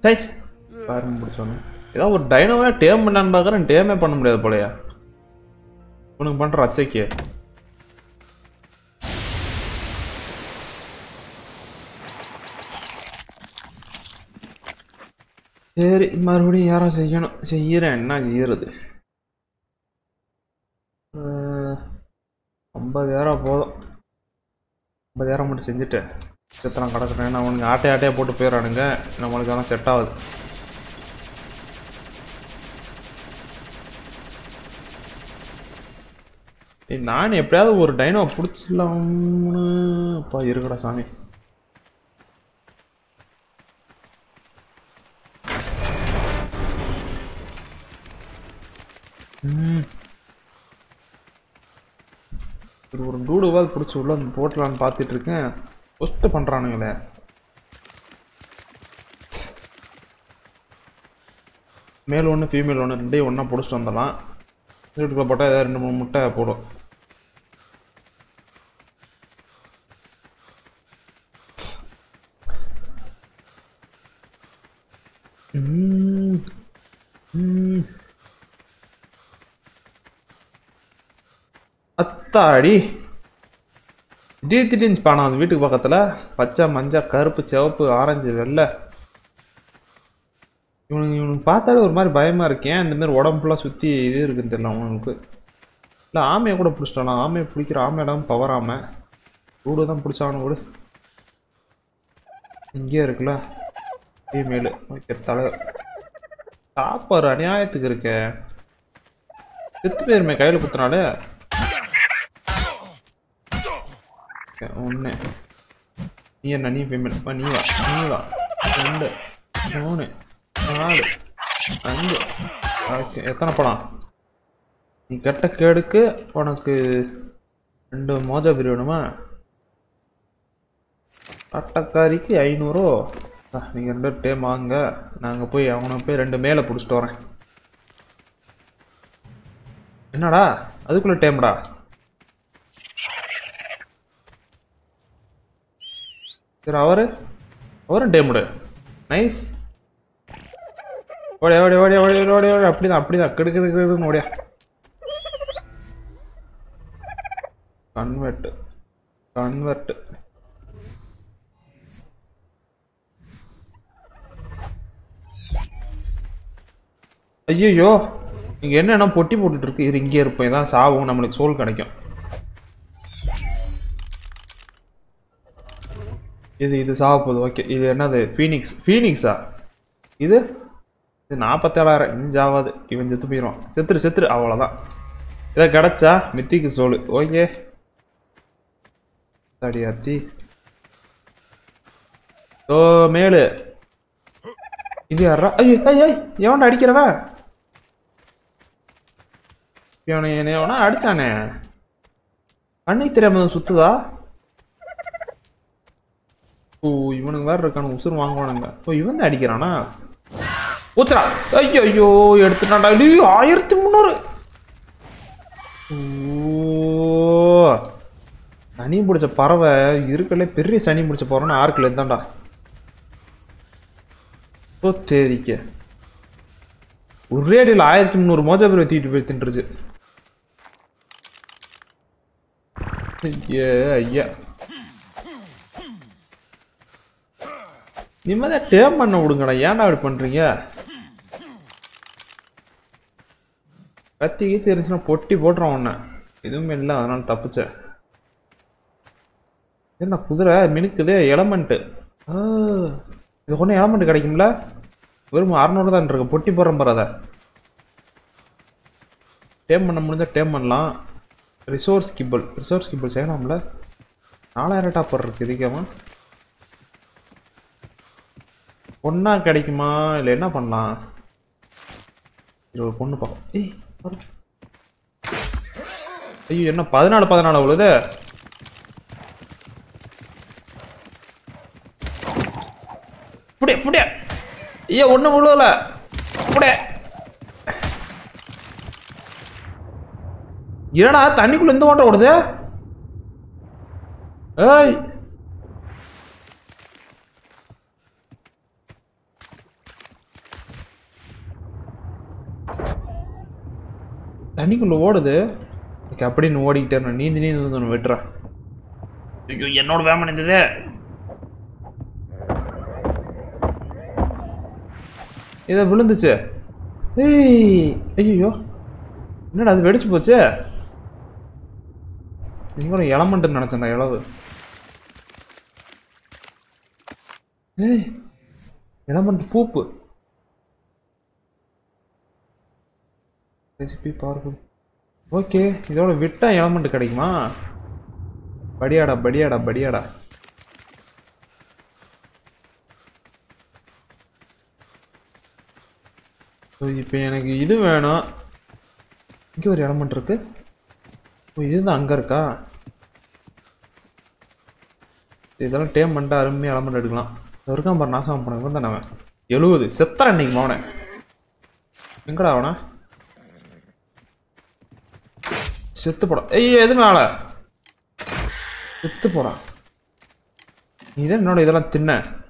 சை பாருங்க பிடிச்சோன்னு ஏதாவது ஒரு டைனோவே டேம் பண்ணான்னு பார்க்குறேன் டேமே பண்ண முடியாது போலயா உனக்கு பண்ணுற அச்சைக்கு சரி மறுபடியும் யாரோ செய்யணும் செய்யறேன் என்ன செய்யறது அஹ், ஐம்பதாயிரம் போதும் ஐம்பதாயிரம் மட்டும் செஞ்சுட்டு சித்திரம் கிடக்குறேன் அவனுக்கு ஆட்டை ஆட்டையாக போட்டு போயிடறானுங்க நம்மளுக்கு அதெல்லாம் செட் ஆகுது ஏய், நான் எப்படியாவது ஒரு டைனோ பிடிச்சிடலாம்னு அப்பா இருக்குடா சாமி ம். சரி, ஒரு டூடுவாது பிடிச்சி உள்ள வந்து போட்டலான்னு பார்த்துட்டு இருக்கேன் ஃபஸ்ட்டு பண்ணுறானுங்களே மேல் ஒன்று ஃபீமேல் ஒன்று ரெண்டையும் ஒன்றா பிடிச்சிட்டு வந்துடலாம் வீட்டுக்குள்ளே போட்டால் ஏதாவது ரெண்டு மூணு முட்டை போடும் ம். ம். அத்தாடி திடீர் திடீர்னு ஸ்பானம் அந்த வீட்டுக்கு பக்கத்தில் பச்சை மஞ்சள் கருப்பு சிவப்பு ஆரஞ்சு வெள்ளை இவனுக்கு இவனுக்கு பார்த்தாலே ஒரு மாதிரி பயமாக இருக்கேன் இந்த மாதிரி உடம்பு ஃபுல்லாக சுற்றி இது இருக்குன்னு தெரியல அவனுக்கு இல்லை ஆமையை கூட பிடிச்சிட்டானா ஆமையை பிடிக்கிற ஆமையிடம் பவர் ஆமை ரூடு தான் பிடிச்சானு கூட இங்கேயே இருக்குல்ல ஃபீமேலு ஓகே தலை சாப்பாடு அநியாயத்துக்கு இருக்கே செத்து பேருமே கையில் குத்துனாலே ஒன்று நீ என்ன நீ ஃபீமேல் வா நீ வா நீ வா ரெண்டு மூணு நாலு அஞ்சு ஓகே எத்தனை படம் நீ கெட்ட கேடுக்கு உனக்கு ரெண்டு மோஜா பிரி வேணுமா அட்டக்காரிக்கு ஐநூறோ நீங்கள் ரெண்டு பேரும் டேம் வாங்க நாங்கள் போய் அவனை போய் ரெண்டு மேலே பிடிச்சிட்டு வரேன் என்னடா அதுக்குள்ளே டேம்டா சரி அவரு அவரும் டேமுடு நைஸ் ஓடியா ஓடியா ஓடியா ஓடியா ஓடியா ஓடியா அப்படிதான் அப்படிதான் கெடு கெடு கெடுன்னு ஓடியா கன்வெர்ட் கன்வெர்ட் ஐயோ இங்க என்னன்னா பொட்டி போட்டுட்டு இருக்கு இது இங்கே இருப்போம் இதான் சாவும் நம்மளுக்கு சோல் கிடைக்கும் இது இது சாவ போகுது ஓகே இது என்னது ஃபீனிக்ஸ் ஃபீனிக்ஸா இது இது நாற்பத்தேழாயிரம் இன்ச் ஆகாது இவன் செத்து போயிடுவான் செத்துரு செத்துரு அவ்வளோதான் இதை கிடச்சா மித்திக்கு சோலு ஓகே தடியாத்தி ஓ மேலு இது யாரா ஐயோ ஐயோ எவன்டா அடிக்கிறவன் இவனை என்னை எவனா அடிச்சானே கண்ணுக்கு தெரியாம சுத்துதா ஓ இவனுக்கு வேற இருக்கானு உசுறு வாங்குவானுங்க ஓ இவன் தான் அடிக்கிறானா ஊத்துறா ஐயோ ஐயோ எடுத்துட்டான்டா ஐயோ ஆயிரத்தி முந்நூறு ஓ சனி பிடிச்ச பறவை இருக்கல பெரிய சனி பிடிச்ச பறவைன்னு ஆர்க்கில் இருந்தான்டா ஓ தேரிக்க ஒரே அடியில் ஆயிரத்தி முந்நூறு மோஜா பேர் தூக்கிட்டு போய் தின்றுச்சு ஐயா ஐயா நிம்மதியா டேம் பண்ண விடுங்கடா ஏன்டா அப்படி பண்றீங்க கத்தி கீத்தி இருந்துச்சுன்னா பொட்டி போட்டுறான் உன்னை எதுவுமே இல்லை அதனால தப்பிச்சேன் என்ன குதிரை மினுக்குது எலமெண்ட்டு இது ஒன்றும் எலமெண்ட் கிடைக்கும்ல வெறும் அறநூறு தான் இருக்கு பொட்டி போடுறேன் பாரு அதை டேம் பண்ண முடிஞ்சா டேம் பண்ணலாம் ரிசோர்ஸ் கிபிள் ரிசோர்ஸ் கிபிள் செய்யலாம்ல நாலாயிரம் டாப்பர் இருக்கு இதுக்கேமா பொண்ணா கிடைக்குமா இல்லை என்ன பண்ணலாம் இது ஒரு பொண்ணு பார்க்கும் ஏய் பாரு. ஐயோ என்ன பதினாலு பதினாலு அவ்வளோது புடிய புடிய ஐயோ ஒன்றும் விழுவல புடிய என்னடா தண்ணிக்குள்ள இந்த ஓட்ட ஓடுது ஏய் தண்ணிக்குள்ள ஓடுது ஓகே அப்படின்னு ஓடிக்கிட்டே இருந்தேன் நீந்தி நீந்தி வந்து ஒன்று வெட்டுறேன் ஐயோ என்னோட வேமன் இருந்தது இதை விழுந்துச்சு ஏய் ஐயோ என்னடா அது வெடிச்சு போச்சு நீங்களும் எலமெண்ட்னு நினச்சேன்டா இளவு ஏய் எலமெண்ட் பூப்பு ரெசிபி பவர்ஃபுல் ஓகே இதோட விட்டா எலமெண்ட் கிடைக்குமா படியாடா படியாடா படியாடா ஸோ இப்போ எனக்கு இது வேணும் இங்கே ஒரு எலமெண்ட் இருக்கு ஓ இதுதான் அங்கே இருக்கா இதெல்லாம் டேம் பண்ணிட்டு அருமையாக எலமெண்ட் எடுக்கலாம் இது இருக்கான் பாரு நாசம் பண்ண இவன் தானே அவன் எழுபது செத்தரன் இன்னைக்கு மவனை எங்கடா அவனா செத்து போடா ஐயோ எது மேல செத்து போடா நீ தான் என்னோட இதெல்லாம் தின்ன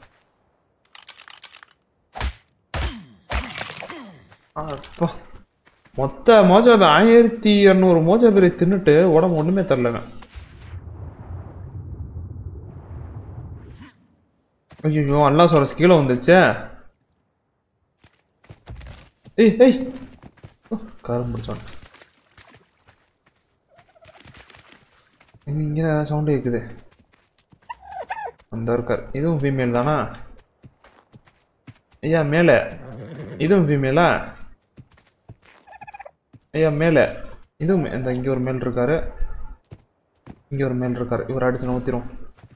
அப்பா மொத்த மோஜா ஆயிரத்தி இரநூறு மோஜா பேரை தின்னுட்டு உடம்பு ஒண்ணுமே தரலங்க ஐயோ அல்லா சொல்ற கீழே வந்துச்சே ஏய் ஏய் ஓ, கரும்பு பிடிச்சான் இங்கே சவுண்டு கேட்குது அந்த இருக்கார் இதுவும் ஃபீமேல் தானா ஐயா மேலே இதுவும் ஃபீமேலா ஐயா மேலே இதுவும் இந்த இங்கே ஒரு மேல் இருக்காரு இங்கே ஒரு மேல் இருக்காரு இவர் அடிச்சு நூத்திரும்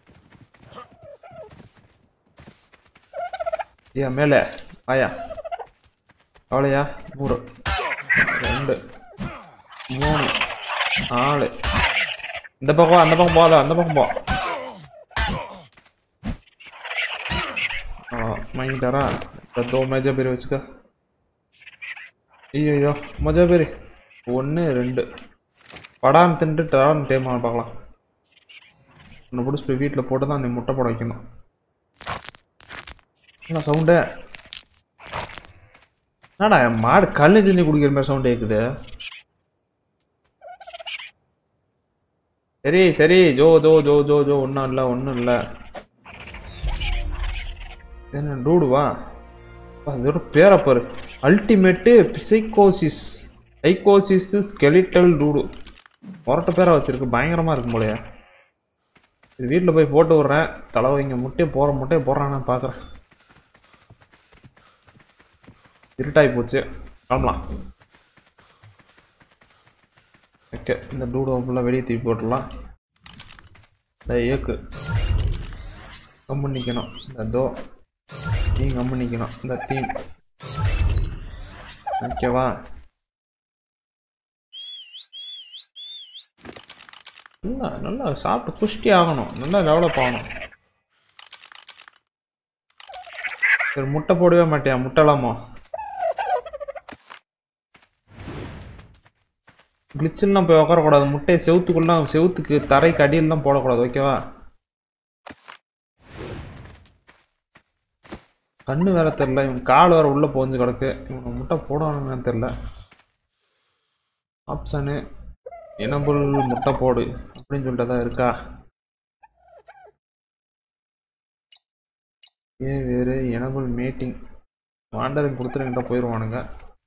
ஐயா மேலே ஆயா அவ்வளோயா நூறு ரெண்டு மூணு நாலு இந்த பக்கம் வா, அந்த பக்கம் போகாத அந்த பக்கம் போ ஆ வாங்கிட்டாரா தோ மஜா பேர் வச்சுக்க ஐயோ ஐயோ மஜா பேர் ஒன்று ரெண்டு படான்னு தின்ட்டு டரான்னு டேம் பார்க்கலாம் உன்னை பிடிச்சி போய் வீட்டில் போட்டு தான் நீ முட்டை போட வைக்கணும் என்ன சவுண்டு என்னடா என் மாடு கல்லு தண்ணி குடிக்கிற மாதிரி சவுண்ட் கேட்குது சரி சரி ஜோ ஜோ ஜோ ஜோ ஜோ ஒன்றும் இல்லை ஒன்றும் இல்லை என்ன டூடுவா அப்பா, இதோட பேரை பாரு அல்டிமேட்டு பிசைகோசிஸ் சைக்கோசிஸ் ஸ்கெலிட்டல் டூடு முரட்ட பேரை வச்சிருக்கு பயங்கரமாக இருக்கும் போலயே இது வீட்டில் போய் போட்டு விட்றேன் தலைவலிங்க முட்டையை போகிற முட்டையை போடுறான்னு பார்க்குறேன் இருட்டாகி போச்சு கிளம்பலாம் ஓகே இந்த டூடோ ஃபுல்லாக வெளியே தூக்கி போட்டுடலாம் இந்த ஏக்கு கம்மு நிற்கணும் இந்த தோ நீ கம்மு நிற்கணும் இந்த தீம் ஓகேவா நல்லா நல்லா சாப்பிட்டு குஷ்டி ஆகணும் நல்லா டெவலப் ஆகணும் சரி முட்டை போடவே மாட்டியா முட்டைலாமா கிளிச்செல்லாம் போய் உட்காரக்கூடாது முட்டையை செவுத்துக்குள்ளலாம் செவுத்துக்கு தரைக்கு அடியிலலாம் போடக்கூடாது ஓகேவா கண்ணு வேற தெரில இவன் கால் வேற உள்ள போஞ்சு கிடக்கு இவன் முட்டை போடணும்னு தெரில ஆப்ஷனு எனபுள் முட்டை போடு அப்படின்னு சொல்லிட்டு தான் இருக்கா ஏன் வேறு எனபுள் மேட்டிங் வாண்டரிங் கொடுத்துருங்கிட்ட போயிடுவானுங்க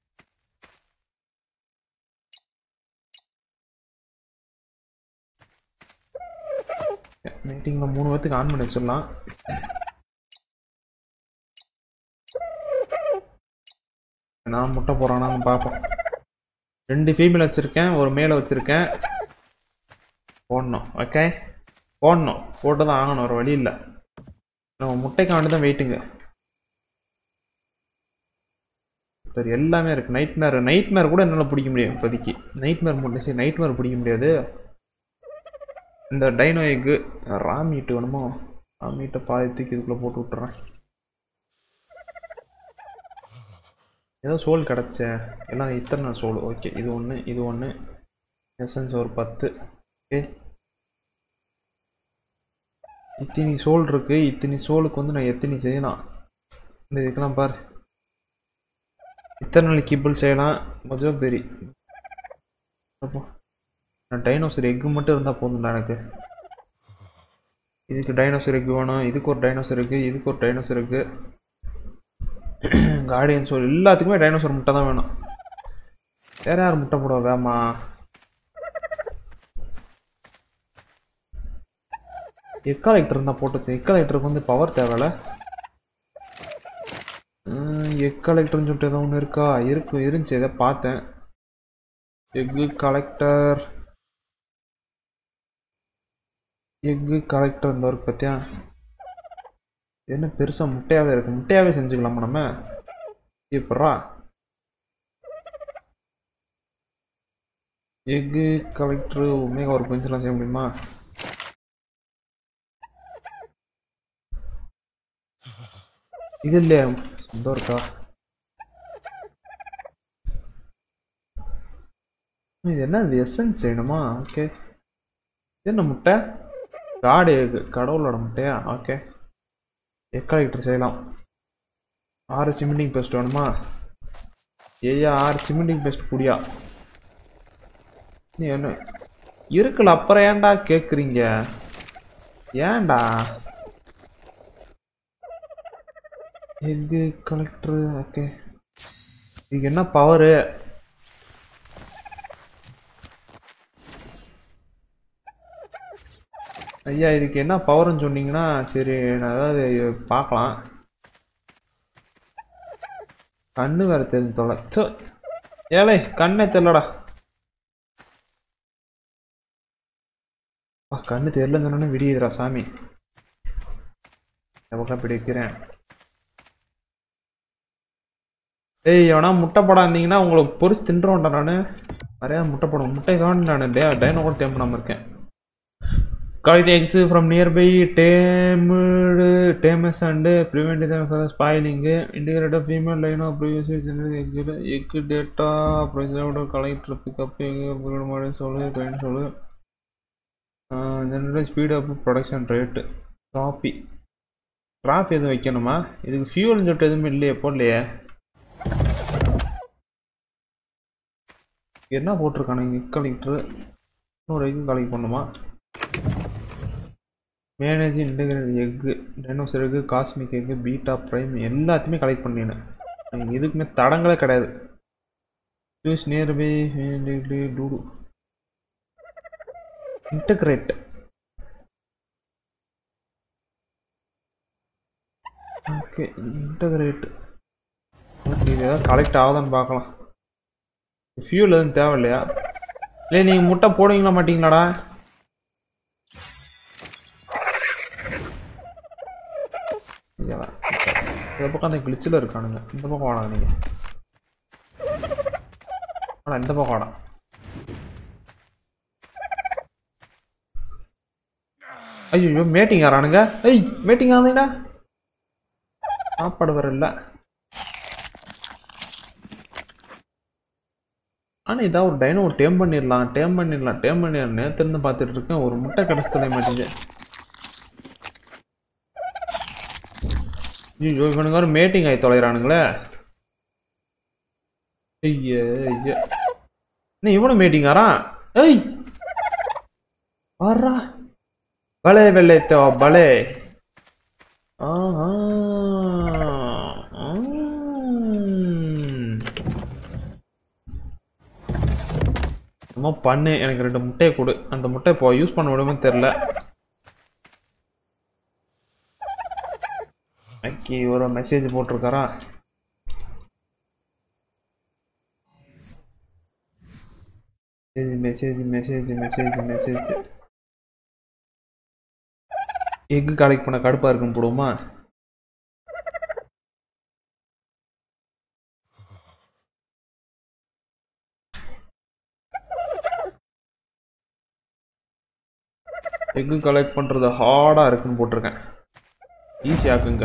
மீட்டிங்கில் மூணு பேர்த்துக்கு ஆன் பண்ணி வச்சிடலாம் நான் முட்டை போடுறானான்னு பார்ப்போம் ரெண்டு ஃபீமேல் வச்சுருக்கேன் ஒரு மேலே வச்சுருக்கேன் போடணும் ஓகே போடணும் போட்டு தான் ஆகணும் ஒரு வழி இல்லை நம்ம முட்டைக்காண்டி தான் வெயிட்டுங்க சரி எல்லாமே இருக்குது நைட் மேர் நைட் மேர் கூட என்னால் பிடிக்க முடியும் இப்போதைக்கு நைட் மேர் முட்டை சரி நைட் மேர் பிடிக்க முடியாது இந்த டைனோ எக்கு ரா மீட்டு வேணுமோ ரா மீட்டை பாதி தூக்கி இதுக்குள்ளே போட்டு விட்டுறேன் ஏதோ சோல் கிடச்ச எல்லாம் இத்தனை சோல் ஓகே இது ஒன்று இது ஒன்று எசன்ஸ் ஒரு பத்து ஓகே இத்தனி சோல் இருக்கு இத்தனி சோலுக்கு வந்து நான் எத்தனை செய்யலாம் இந்த இதுக்கெல்லாம் பாரு இத்தனை நாள் கிபிள் செய்யலாம் மொஜோ பெரி அப்போ நான் டைனோசர் எக்கு மட்டும் இருந்தால் போதும்டா எனக்கு இதுக்கு டைனோசர் எக்கு வேணும் இதுக்கு ஒரு டைனோசர் இருக்கு இதுக்கு ஒரு டைனோசர் இருக்கு கார்டியன் சோல் எல்லாத்துக்குமே டைனோசர் முட்டை தான் வேணும் வேற யார் முட்டை போடுவா வேமா எக்காலைட்டர் இருந்தால் போட்டு எக்காலைட்டருக்கு வந்து பவர் தேவையில்ல எக்காலைட்டர்னு சொல்லிட்டு ஏதோ ஒன்று இருக்கா இருக்கு இருந்துச்சு எதை பார்த்தேன் எக்கு கலெக்டர் எக்கு கலெக்டர் இந்த ஒர்க் பார்த்தியா என்ன பெருசாக முட்டையாகவே இருக்கு முட்டையாகவே செஞ்சுக்கலாமா நம்ம எப்பட்றா எக்கு கலெக்டர் ஒமேகா ஒரு பென்சிலாம் செய்ய முடியுமா இது இல்லையா சொந்தம் இருக்கா இது என்ன இது எசன்ஸ் வேணுமா ஓகே இது என்ன முட்டை காடு எக்கு கடவுளோட முட்டையா ஓகே எக்காலிட்டர் செய்யலாம் ஆறு சிமெண்டிங் பேஸ்ட் வேணுமா ஏய்யா ஆறு சிமெண்டிங் பேஸ்ட் குடியா நீ என்ன இருக்குல்ல அப்புறம் ஏன்டா கேட்குறீங்க ஏன்டா எக்கு கலெக்டர் ஓகே இதுக்கு என்ன பவரு ஐயா இதுக்கு என்ன பவர்னு சொன்னீங்கன்னா சரி நான் அதாவது பார்க்கலாம் கண்ணு வேற தெரிஞ்சு தொலை ச்சோ. ஏலே கண்ணே தெரியலடா அப்பா, கண்ணு தெரியலன்னு சொன்னோன்னே விடியுதுடா சாமி எவ்வளோ இப்படி வைக்கிறேன் ஏய் எவனா முட்டை படம் இருந்தீங்கன்னா உங்களை பொறிச்சு தின்றோம்டா நான் நிறையா முட்டை படம் முட்டை தான் நான் டே டைனோ கூட டேம் பண்ணாமல் இருக்கேன் collect eggs from nearby tamed tames and prevent them from spoiling integrate a female line of previously generated egg, egg data preserved collect pick up egg upgrade model solo kind solo uh, generate speed up production rate காப்பி drop எதுவும் வைக்கணுமா இதுக்கு ஃபியூல்னு சொல்லிட்டு எதுவுமே இல்லையே போடலையே என்ன போட்டிருக்கானுங்க எக் கலெக்டர் இன்னொரு எக் கலெக்ட் பண்ணுமா manage integrate egg dinosaur egg cosmic egg beta prime எல்லாத்தையுமே கலெக்ட் பண்ணினேன் எனக்கு எதுக்குமே தடங்களே கிடையாது choose nearby dodo integrate okay integrate okay இது ஏதாவது கலெக்ட் ஆகுதான்னு பார்க்கலாம் ஃபியூல் எதுவும் தேவையில்லையா இல்லை நீங்கள் முட்டை போடுவீங்களா மாட்டீங்களாடா ஐயா, இந்த பக்கம் அந்த கிளிச்சில் இருக்கானுங்க இந்த பக்கம் வாடா நீங்க ஆனா இந்த பக்கம் வாடா ஐயோ மேட்டிங் ஆறானுங்க ஐய் மேட்டிங் ஆகுதுடா சாப்பாடு வர இல்ல ஆனா இதான் ஒரு டைனோ டேம் பண்ணிடலாம் டேம் பண்ணிடலாம் டேம் பண்ணிடலாம் நேத்து இருந்து பார்த்துட்டு இருக்கேன் ஒரு முட்டை கிடைச்சு தொலைய மாட்டேங்குது ஐயோ இவனுங்க ஒரு மேட்டிங் ஆகி தொலைகிறானுங்களே ஐய ஐய என்ன இவனும் மீட்டிங் ஆறான் ஏய் வர்றா பலே வெள்ளைத்தோ பலே ஆஹா உம். என்னமோ பண்ணு எனக்கு ரெண்டு முட்டையை கொடு அந்த முட்டை இப்போ யூஸ் பண்ண முடியுமோ தெரில அக்கி ஒரு மெசேஜ் போட்டிருக்காரா message message message message egg collect பண்ண கடுப்பா இருக்குன்னு போடுவோமா எக்கு கலெக்ட் பண்றது ஹார்டா இருக்குன்னு போட்டிருக்கேன் ஈஸி ஆக்குங்க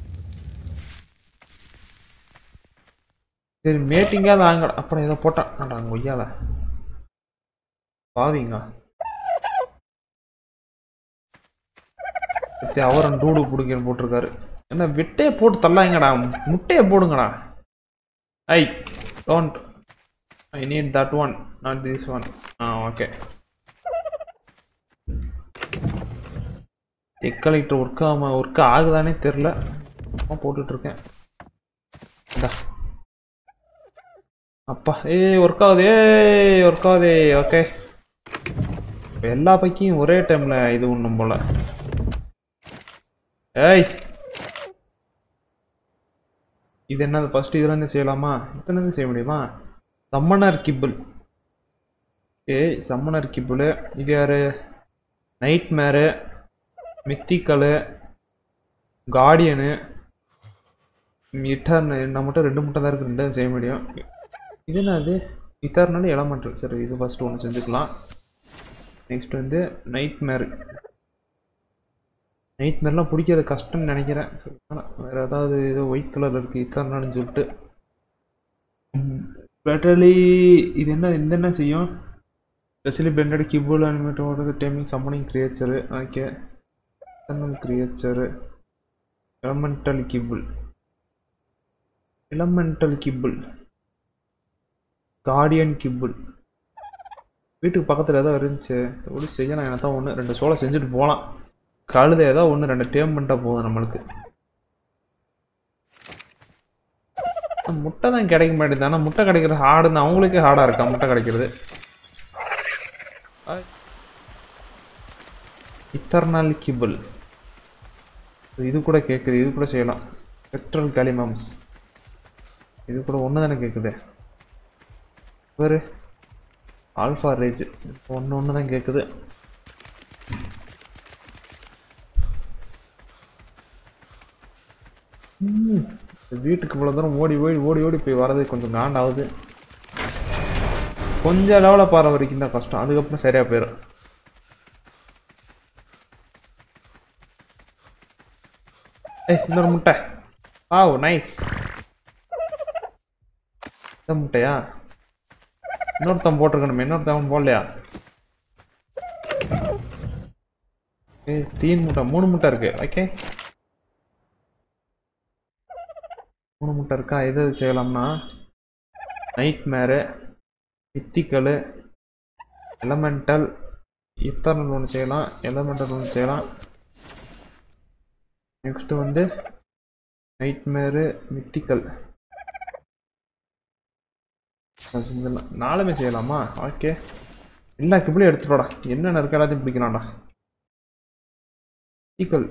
சரி மேட்டிங்கா வாங்க அப்புறம் ஏதோ போட்டான் ஆடா கொய்யால பாவிங்க பத்தி அவரும் டூடு பிடிக்கன்னு போட்டிருக்காரு என்ன விட்டையை போட்டு தள்ளாங்கடா முட்டையை போடுங்கடா I don't I need that one not this one ah okay egg collector work ஆகாம ஒர்க் ஆகுதானே தெரில போட்டுட்டு இருக்கேன் இந்தா அப்பா ஏய் ஒர்க் ஆகுது ஏய் ஒர்க் ஆகுதே ஓகே எல்லா பைக்கையும் ஒரே டைம்ல இது ஒண்ணும் போல ஏய் இது என்னது ஃபர்ஸ்ட் இதுல இருந்து செய்யலாமா இத்தனை இருந்து செய்ய முடியுமா சம்மனர் கிபிள் ஏய் சம்மனர் கிபிள் இது யாரு nightmare mythical guardian eternal நான் மட்டும் ரெண்டு முட்டை தான் இருக்கு ரெண்டும் செய்ய முடியும் இது என்னது இத்தர்னால எலமெண்ட்ரு சரி இது ஃபர்ஸ்ட் ஒன்று செஞ்சுக்கலாம் நெக்ஸ்ட் வந்து நைட் மேரு நைட் மேர்லாம் பிடிக்கிறது கஷ்டம்னு நினைக்கிறேன் சரி, வேணாம். வேற ஏதாவது ஏதோ ஒயிட் கலர்ல இருக்கு இத்தர்னாலும் சொல்லிட்டு பேட்டலி இது என்ன இந்த என்ன செய்யும் ஸ்பெஷலி பெண்டட் கிபோர்டு அனிமேட்டோட timing summoning creature okay external creature elemental kibble elemental kibble guardian kibble வீட்டுக்கு பக்கத்தில் ஏதோ இருந்துச்சு எப்படி செய்யலாம் எனக்கு தான் ஒன்று ரெண்டு சோளம் செஞ்சுட்டு போகலாம் கழுதை ஏதோ ஒன்று ரெண்டு டேம் பண்ணிட்டா போதும் நம்மளுக்கு முட்டை தான் கிடைக்க மாட்டேங்குது ஆனால் முட்டை கிடைக்கிறது ஹார்டுன்னு அவங்களுக்கே ஹார்டாக இருக்கா முட்டை கிடைக்கிறது இத்தர்னல் கிபிள் இது கூட கேட்குது இது கூட செய்யலாம் பெட்ரோல் கலிமம்ஸ் இது கூட ஒன்று தானே கேட்குது ஒரு ஆல்ஃபா ரேஜ் ஒன்று ஒன்று தான் கேட்குது ம், வீட்டுக்கு இவ்வளோ தூரம் ஓடி ஓடி ஓடி ஓடி போய் வரது கொஞ்சம் காண்டாகுது கொஞ்சம் லெவலில் பாற வரைக்கும் தான் கஷ்டம் அதுக்கப்புறம் சரியாக போயிடும் ஏய் இன்னொரு முட்டை வாவ் நைஸ் இந்த முட்டையா இன்னொருத்தன் போட்டிருக்கணுமே இன்னொருத்தவன் போடலையா ஏய் தீன் முட்டை மூணு முட்டை இருக்கு ஓகே மூணு முட்டை இருக்கா எது எது செய்யலாம்னா nightmare mythical elemental eternal ஒன்று செய்யலாம் எலமெண்டல் ஒன்று செய்யலாம் நெக்ஸ்ட் வந்து நைட் மேரு மித்திக்கல் நாலுமே செய்யலாமா ஓகே எல்லா கிபிளையும் எடுத்துடா என்னென்ன இருக்கு எல்லாத்தையும் பிடிக்கலாம்டா மித்திக்கல்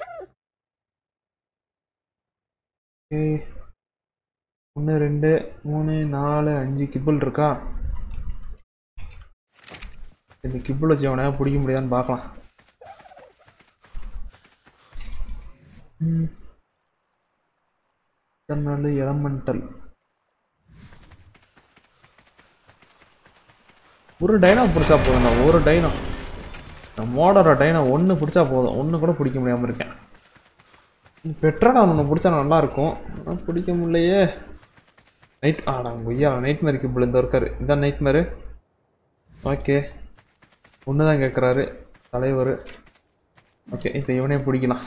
ஓகே ஒன்று ரெண்டு மூணு நாலு அஞ்சு கிபிள் இருக்கா இந்த கிபிள் வச்சு அவனை பிடிக்க முடியாதுன்னு பார்க்கலாம் நாலு எலமெண்டல் ஒரு டைனோ பிடிச்சா போதும்ண்ணா ஒரு டைனோ மோடோட டைனோ ஒன்று பிடிச்சா போதும் ஒன்று கூட பிடிக்க முடியாமல் இருக்கேன் பெட்ரோல் ஒன்று பிடிச்சா நல்லா இருக்கும் ஆனா பிடிக்க முடியலையே நைட் ஆடா கொய்யா நைட் மேருக்கு இப்படி இந்த இருக்காரு இதான் நைட் மேரு ஓகே ஒன்று தான் கேட்குறாரு தலைவர் ஓகே இப்போ இவனே பிடிக்கலாம்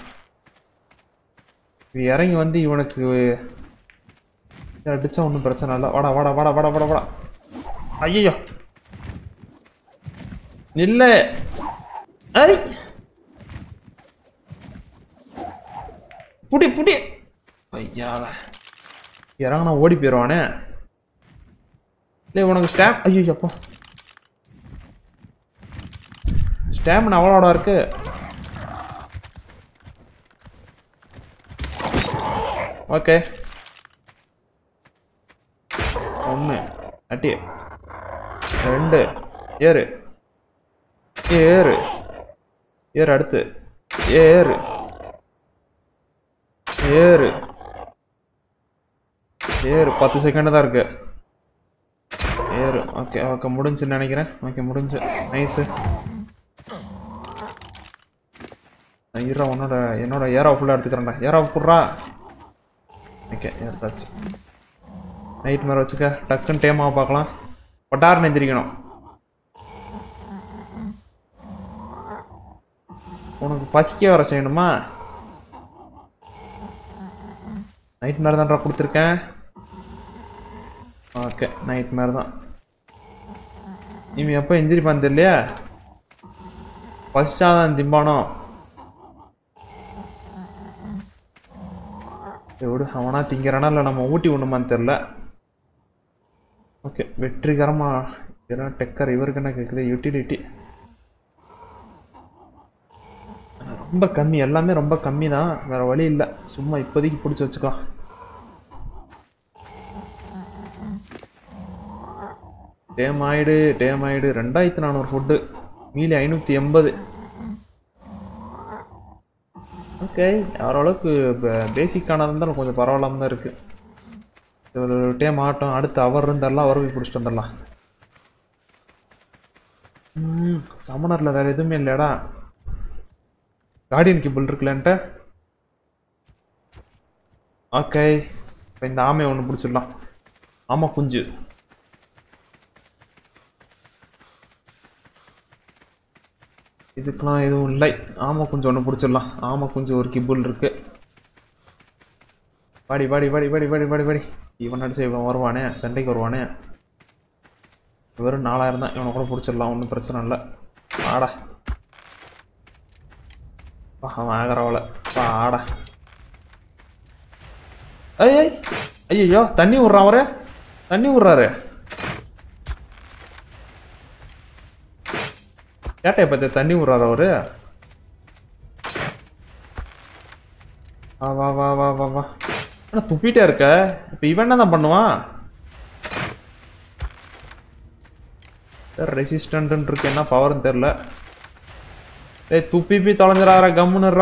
இது இறங்கி வந்து இவனுக்கு இதை அடிச்சா ஒன்றும் பிரச்சனை இல்லை வாடா வாடா வாடா வாடா வாடா வாடா ஐயோ இல்ல ஐ புடி புடி ஐயால இறங்கினா ஓடி போயிடுவானே இல்லை உனக்கு ஸ்டாம் ஐயோ அப்பா ஸ்டாமினா அவ்வளோட இருக்கு ஓகே ஒன்று அட்டி ரெண்டு ஏறு ஏறு ஏறு அடுத்து ஏறு ஏறு ஏறு பத்து செகண்ட் தான் இருக்கு ஏறு ஓகே ஓகே முடிஞ்சுன்னு நினைக்கிறேன் ஓகே முடிஞ்சு நைஸு ஐயரா உன்னோட என்னோட ஏரா ஃபுல்லாக எடுத்துக்கிறேன்டா ஏரா புட்றா ஓகே எடுத்தாச்சு நைட் மேலே வச்சுக்க டக்குன்னு டேமாக பார்க்கலாம் பட்டார் நெஞ்சிரிக்கணும் உனக்கு பசிக்க வர செய்யணுமா நைட் மேலே தான்டா கொடுத்துருக்கேன் ஓகே நைட் மேலே தான் இவன் எப்போ எந்திரிப்பான்னு தெரியலையா ஃபஸ்ட்டாக திம்பானோ சரி விடு அவனா திங்கிறானா இல்லை நம்ம ஊட்டி விடணுமான்னு தெரில ஓகே வெற்றிகரமா இதெல்லாம் டெக்கர் இவருக்கு என்ன கேட்குது யூட்டிலிட்டி ரொம்ப கம்மி எல்லாமே ரொம்ப கம்மி தான் வேற வழி இல்லை சும்மா இப்போதைக்கு பிடிச்சி வச்சுக்கலாம் டேம் ஆயிடு டேம் ஆயிடு ரெண்டாயிரத்தி நானூறு ஃபுட்டு மீலி ஐநூற்றி எண்பது ஓகே ஓரளவுக்கு பேசிக்கானது இருந்தாலும் கொஞ்சம் பரவாயில்லாம தான் இருக்குது ஒரு டேம் ஆகட்டும் அடுத்து அவர் இருந்தாலாம் அவர் போய் பிடிச்சிட்டு வந்துடலாம் ம் சமணரில் வேறு எதுவுமே இல்லைடா கார்டியன் கிபிள் இருக்குல்லன்ட்டு ஓகே இப்போ இந்த ஆமையை ஒன்று பிடிச்சிடலாம் ஆமா குஞ்சு இதுக்கெல்லாம் எதுவும் இல்லை ஆமா குஞ்சு ஒன்று பிடிச்சிடலாம் ஆமா குஞ்சு ஒரு கிபுல் இருக்கு பாடி பாடி பாடி பாடி பாடி பாடி பாடி இவன் அடிச்சு இவன் வருவானே சண்டைக்கு வருவானே வெறும் நாலாயிரம் தான் இவனை கூட பிடிச்சிடலாம் ஒன்றும் பிரச்சனை இல்லை ஆடா பா, அவன் ஆகிறவள பா ஆடா ஐய் ஐய் ஐயோ தண்ணி விட்றான் அவரு தண்ணி விட்றாரு கேட்டைய பத்தி தண்ணி விட்றாரு அவரு வா வா வா வா வா வா ஆனா துப்பிட்டே இருக்க இப்ப இவன் என்ன தான் பண்ணுவான் ரெசிஸ்டன்ட் இருக்கு என்ன பவர்னு தெரியல ஏய் துப்பி போய் தொலைஞ்சிடாரா கம்முன்னுறா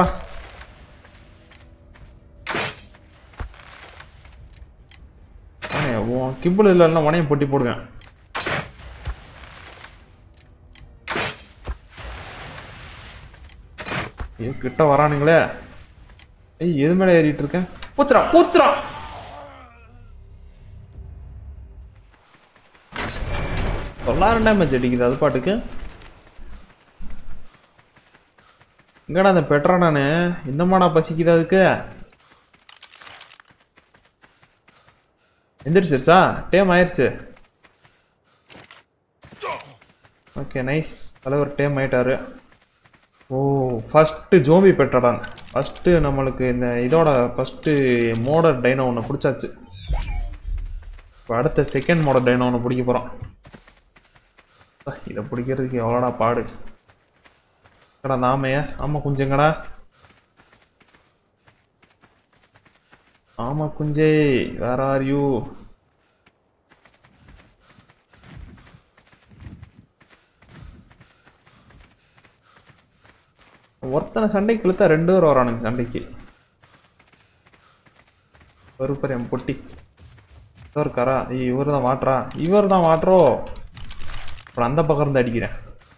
உன் கிம்பிள் இல்லைன்னா உனையும் பொட்டி போடுவேன் ஐயோ கிட்ட வரானுங்களே ஐய் எது மேல ஏறிட்டு இருக்கேன் பூச்சுரா பூச்சுரா தொள்ளாயிரம் டேமேஜ் அடிக்குது அது பாட்டுக்கு எங்கடா அந்த பெட்ரானானு இன்னமாடா பசிக்குது அதுக்கு எந்திரிச்சிருச்சா டேம் ஆயிருச்சு ஓகே நைஸ் தலைவர் டேம் ஆயிட்டாரு ஓ ஃபஸ்ட்டு ஜோம்பி பெட்டடான் ஃபஸ்ட்டு நம்மளுக்கு இந்த இதோட ஃபஸ்ட்டு மோடர் டைனோ ஒன்று பிடிச்சாச்சு இப்போ அடுத்த செகண்ட் மோடர் டைனோ ஒன்று பிடிக்க போகிறோம் இதை பிடிக்கிறதுக்கு எவ்வளோடா பாடு கடா நாமைய ஆமா குஞ்சுங்கடா ஆமா குஞ்சே வேர் ஆர் யூ ஒருத்தனை சண்டைக்கு இழுத்தா ரெண்டு பேர் வரானுங்க சண்டைக்கு ஒரு என் பொட்டி இதோ இருக்காரா இவர் தான் வாட்டுறா இவர் தான் வாட்டுறோ அப்புறம் அந்த பக்கம் இருந்து அடிக்கிறேன்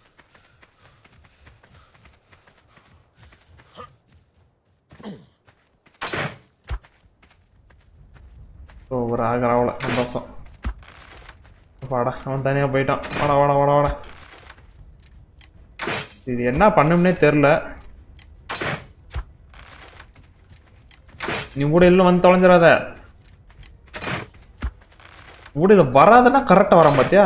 ஓ ஒரு ஆகராவில் சந்தோஷம் வாடா அவன் தனியாக போயிட்டான் வாடா வாடா வாடா வாடா இது என்ன பண்ணும்னே தெரில நீ ஊடையில் வந்து தொலைஞ்சிடாத ஊடையில் வராதுன்னா கரெக்டாக வரான் பார்த்தியா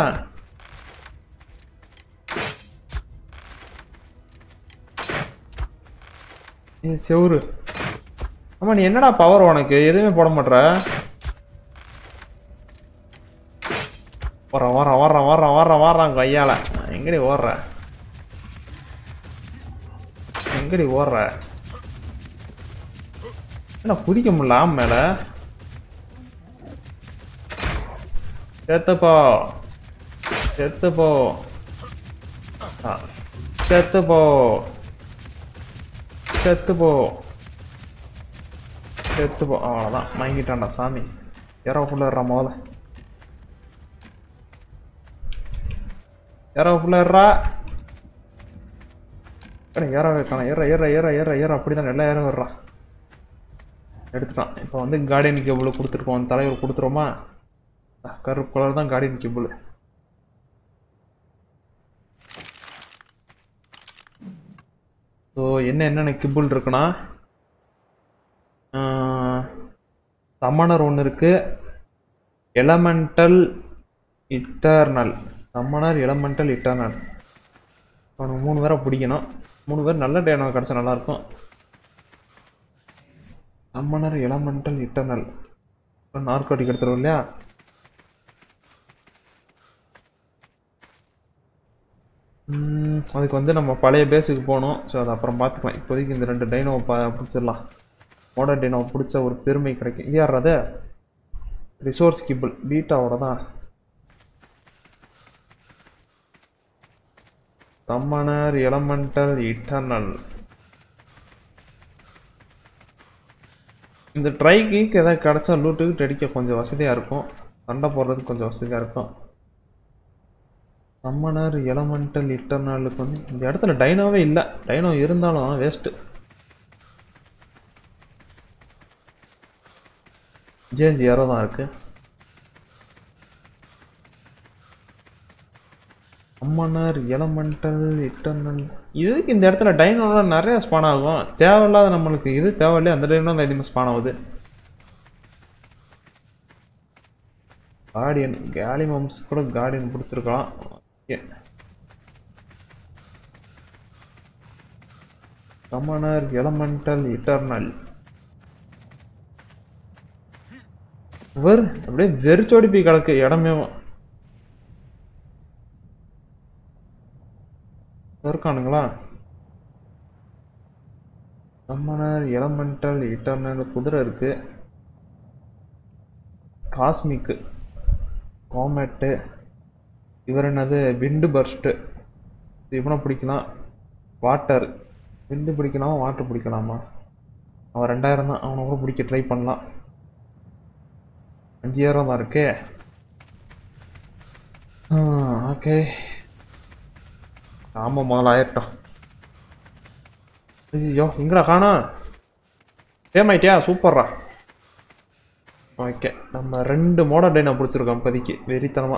ஏ செவுரு ஆமா நீ என்னடா பவர் உனக்கு எதுவுமே போட மாட்ற வர வர வர வர வர வர்றான் கையால எங்கடி ஓடுற எங்கடி ஓடுற என்ன குதிக்க முடியல ஆம் மேல செத்துப்போ செத்துப்போ ஆ, செத்துப்போ செத்துப்போ செத்துப்போ அவ்வளோதான் மயங்கிட்டான்டா சாமி யாரோ ஃபுல்லாக முதல்ல யாரோ ஃபுல்லாக ஏற ஏற வைக்கணும் ஏற ஏற ஏற ஏற ஏற அப்படி தான் எல்லாம் ஏற வர்றான் எடுத்துட்டான் இப்போ வந்து கார்டியன் கேபிள் கொடுத்துருக்கோம் தலைவர் கொடுத்துருவோமா அஹ், கருப்பு கலர் தான் கார்டியன் கேபிள் ஸோ என்ன என்னென்ன கிபிள் இருக்குன்னா சமணர் ஒன்று இருக்கு elemental eternal summoner elemental eternal அவனுக்கு மூணு பேரை பிடிக்கணும் மூணு பேர் நல்ல டேனோ கிடச்சா நல்லாயிருக்கும் சம்மனர் எலமெண்டல் இட்டர்னல் நார்கோட்டிக் எடுத்துருவோம் இல்லையா ம், அதுக்கு வந்து நம்ம பழைய பேஸுக்கு போகணும் ஸோ அது அப்புறம் பார்த்துக்கலாம் இப்போதைக்கு இந்த ரெண்டு டைனோவை பா பிடிச்சிடலாம் மாடர்ன் டைனோவை பிடிச்ச ஒரு பெருமை கிடைக்கும் இது யார் அது ரிசோர்ஸ் கிபிள் பீட்டாவோட தான் சம்மனர் எலமெண்டல் இட்டர்னல் இந்த ட்ரை கீக்கு எதாவது கிடச்சா லூட்டுக்கு அடிக்க கொஞ்சம் வசதியாக இருக்கும் சண்டை போடுறதுக்கு கொஞ்சம் வசதியாக இருக்கும் சம்மனர் எலமெண்டல் இட்டர்னலுக்கு வந்து இந்த இடத்துல டைனோவே இல்லை டைனோ இருந்தாலும் வேஸ்ட்டு ஜேஜி யாரோ தான் இருக்கு சம்மனர் எலமெண்டல் இட்டர்னல் இதுக்கு இந்த இடத்துல டைனோல நிறைய ஸ்பான் ஆகும் தேவையில்லாத நம்மளுக்கு இது தேவையில்லையே அந்த டைனோ தான் எதுவுமே ஸ்பான் ஆகுது கார்டியன் கேலிமம்ஸ் கூட கார்டியன் பிடிச்சிருக்கலாம் ஓகே சம்மனர் எலமெண்டல் இட்டர்னல் இவர் அப்படியே வெறிச்சோடி போய் கிடக்கு இடமே இருக்கானுங்களா சம்மனர் எலமெண்டல் இட்டர்னல் குதிரை இருக்கு காஸ்மிக்கு காமெட்டு இவர் என்னது விண்டு பர்ஸ்ட்டு இவனை பிடிக்கலாம் வாட்டர் விண்டு பிடிக்கலாமா வாட்டர் பிடிக்கலாமா அவன் ரெண்டாயிரம் தான் அவனை கூட பிடிக்க ட்ரை பண்ணலாம் அஞ்சாயிரம் தான் இருக்கே ஓகே ஆமாம் முதல்ல ஆயிரட்டும் ஐயோ எங்கடா காணா சேம் ஆயிட்டியா சூப்பர்ரா ஓகே நம்ம ரெண்டு மாடல் டைனா பிடிச்சிருக்கோம் இப்போதைக்கு வெறித்தனமா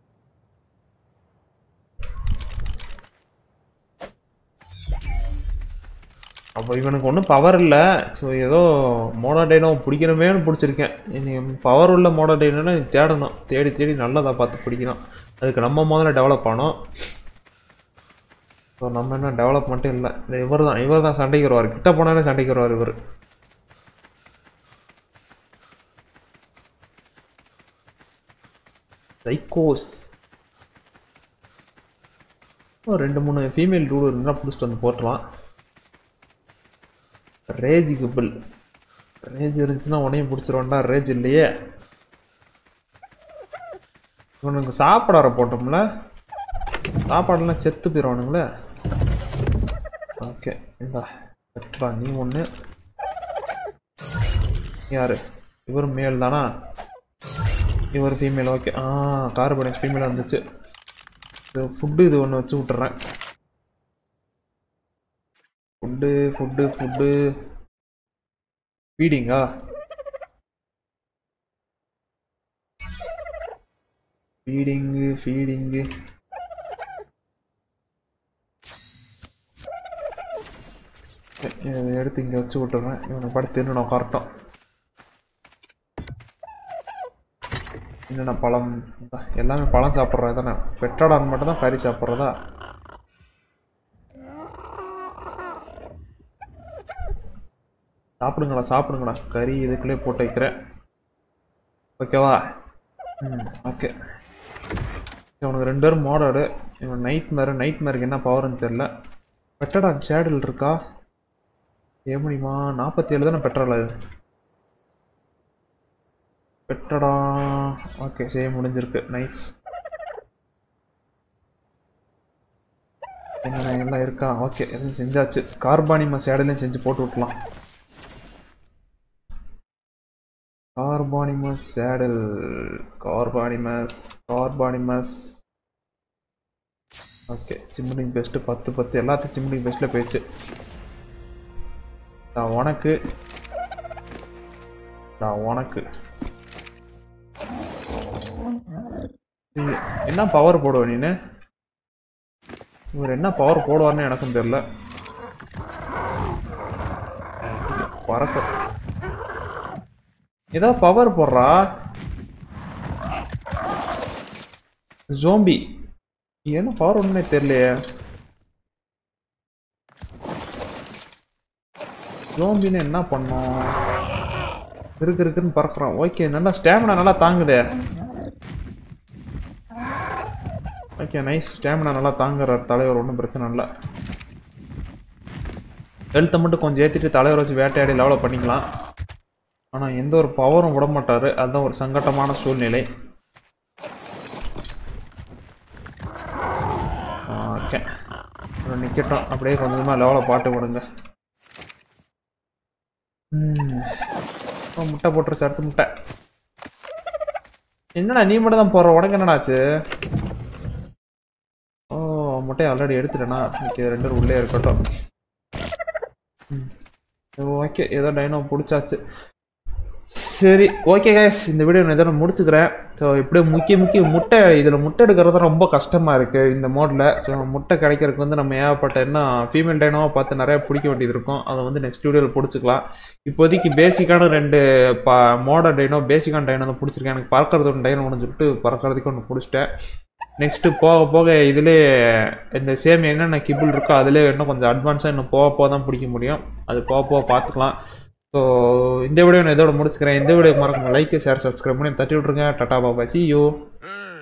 அப்போ இவனுக்கு ஒன்றும் பவர் இல்லை ஸோ ஏதோ மோடா டைனோ பிடிக்கணுமேனு பிடிச்சிருக்கேன் இனி பவர் உள்ள மோடா டைனோனா தேடணும் தேடி தேடி நல்லதாக பார்த்து பிடிக்கணும் அதுக்கு நம்ம முதல்ல டெவலப் ஆனோம் ஸோ நம்ம என்ன டெவலப்மெண்ட்டும் இல்லை இந்த இவர் தான் இவர் தான் சண்டைக்கு வருவார் கிட்ட போனாலே சண்டைக்கு வருவார் இவர் சைக்கோஸ் ஒரு ரெண்டு மூணு ஃபீமேல் டூடு இருந்தால் பிடிச்சிட்டு வந்து போட்டுலாம் ரேஜ் கிபிள் ரேஜ் இருந்துச்சுன்னா உடனே பிடிச்சிருவான்டா ரேஜ் இல்லையே இவனுக்கு சாப்பாடு வர போட்டோம்ல சாப்பாடெல்லாம் செத்து போயிடுவானுங்களே ஓகே இந்தா பெட்ரா நீ ஒன்று யாரு இவர் மேல் தானா இவர் ஃபீமேல் ஓகே ஆ கார்பனேட் ஃபீமேல் வந்துச்சு ஃபுட்டு இது ஒன்று வச்சு விட்டுறேன் ஃபுட்டு ஃபுட்டு ஃபுட்டு ஃபீடிங்கா ஃபீடிங்கு ஃபீடிங்கு இதை எடுத்து இங்கே வச்சு விட்டுறேன் இவனை படுத்து தின்னு கரெக்டாக என்னென்ன பழம் இந்தா, எல்லாமே பழம் சாப்பிட்றது தானே பெட்ரோடான் மட்டும் தான் கறி சாப்பிட்றதா சாப்பிடுங்களா சாப்பிடுங்களா கறி இதுக்குள்ளே போட்டு வைக்கிறேன் ஓகேவா ம் ஓகே இவனுக்கு ரெண்டு பேரும் மோடடு இவன் நைட் மேரு நைட் மேருக்கு என்ன பவர்னு தெரில பெட்ரோடான் சேடில் இருக்கா ஏ முடியுமா நாற்பத்தி ஏழு தானே பெட்ரோல் அது பெட்டடா ஓகே செய்ய முடிஞ்சிருக்கு நைஸ் என்ன எல்லாம் இருக்கா ஓகே எதுவும் செஞ்சாச்சு கார்பானிமஸ் சேடலையும் செஞ்சு போட்டு விட்டலாம் Carbonemys saddle Carbonemys Carbonemys okay சிம்மிடிங் பெஸ்ட்டு பத்து பத்து எல்லாத்தையும் சிம்மிடிங் பெஸ்ட்டில் போயிடுச்சு நான் உனக்கு நான் உனக்கு இது என்ன பவர் போடுவ நீனு இவர் என்ன பவர் போடுவார்னு எனக்கும் தெரியல பறக்க ஏதோ பவர் போடுறா ஜோம்பி என்ன பவர் ஒன்றுமே தெரியலையே ஜோம்பின்னு என்ன பண்ணோம் இருக்கு இருக்குன்னு பறக்குறோம் ஓகே நல்லா ஸ்டேமினா நல்லா தாங்குதே ஓகே நைஸ் ஸ்டேமினா நல்லா தாங்குற தலைவர் ஒன்றும் பிரச்சனை இல்லை ஹெல்த்தை மட்டும் கொஞ்சம் ஏற்றிட்டு தலைவர் வச்சு வேட்டையாடி லெவலப் பண்ணிக்கலாம் ஆனால் எந்த ஒரு பவரும் விட மாட்டார் அதுதான் ஒரு சங்கட்டமான சூழ்நிலை ஓகே நிற்கட்டும் அப்படியே கொஞ்சமாக லெவலில் பாட்டு விடுங்க ம். ஓ, முட்டை போட்டுருச்சு அடுத்த முட்டை என்னடா நீ மட்டும் தான் போடுற உனக்கு என்னடா ஆச்சு ஓ முட்டையை ஆல்ரெடி எடுத்துட்டேனா ஓகே ரெண்டு பேரும் உள்ளே இருக்கட்டும் ஓகே ஏதோ டைனோ பிடிச்சாச்சு சரி ஓகே கைஸ் இந்த வீடியோ நான் இதோட முடிச்சுக்கிறேன் ஸோ இப்படியே முக்கிய முக்கிய முட்டை இதில் முட்டை எடுக்கிறது தான் ரொம்ப கஷ்டமாக இருக்குது இந்த மோடில் ஸோ முட்டை கிடைக்கிறதுக்கு வந்து நம்ம ஏகப்பட்ட என்ன ஃபீமேல் டைனோவை பார்த்து நிறைய பிடிக்க வேண்டியது இருக்கும் அதை வந்து நெக்ஸ்ட் வீடியோவில் பிடிச்சிக்கலாம் இப்போதைக்கு பேசிக்கான ரெண்டு பா மோடர் டைனோ பேசிக்கான டைனோ தான் பிடிச்சிருக்கேன் எனக்கு பறக்கிறது ஒன்று டைனோ ஒன்று சொல்லிட்டு பறக்கிறதுக்கு ஒன்று பிடிச்சிட்டேன் நெக்ஸ்ட்டு போக போக இதிலே இந்த சேம் என்னென்ன கிபிள் இருக்கோ அதிலே இன்னும் கொஞ்சம் அட்வான்ஸாக இன்னும் போக போக தான் பிடிக்க முடியும் அது போக போக பார்த்துக்கலாம் ஸோ இந்த வீடியோ நான் இதோட முடிச்சுக்கிறேன் இந்த வீடியோ மறக்காம லைக் ஷேர் சப்ஸ்கிரைப் பண்ணி தட்டி விட்ருங்க டாடா பாபா சி யூ Hey.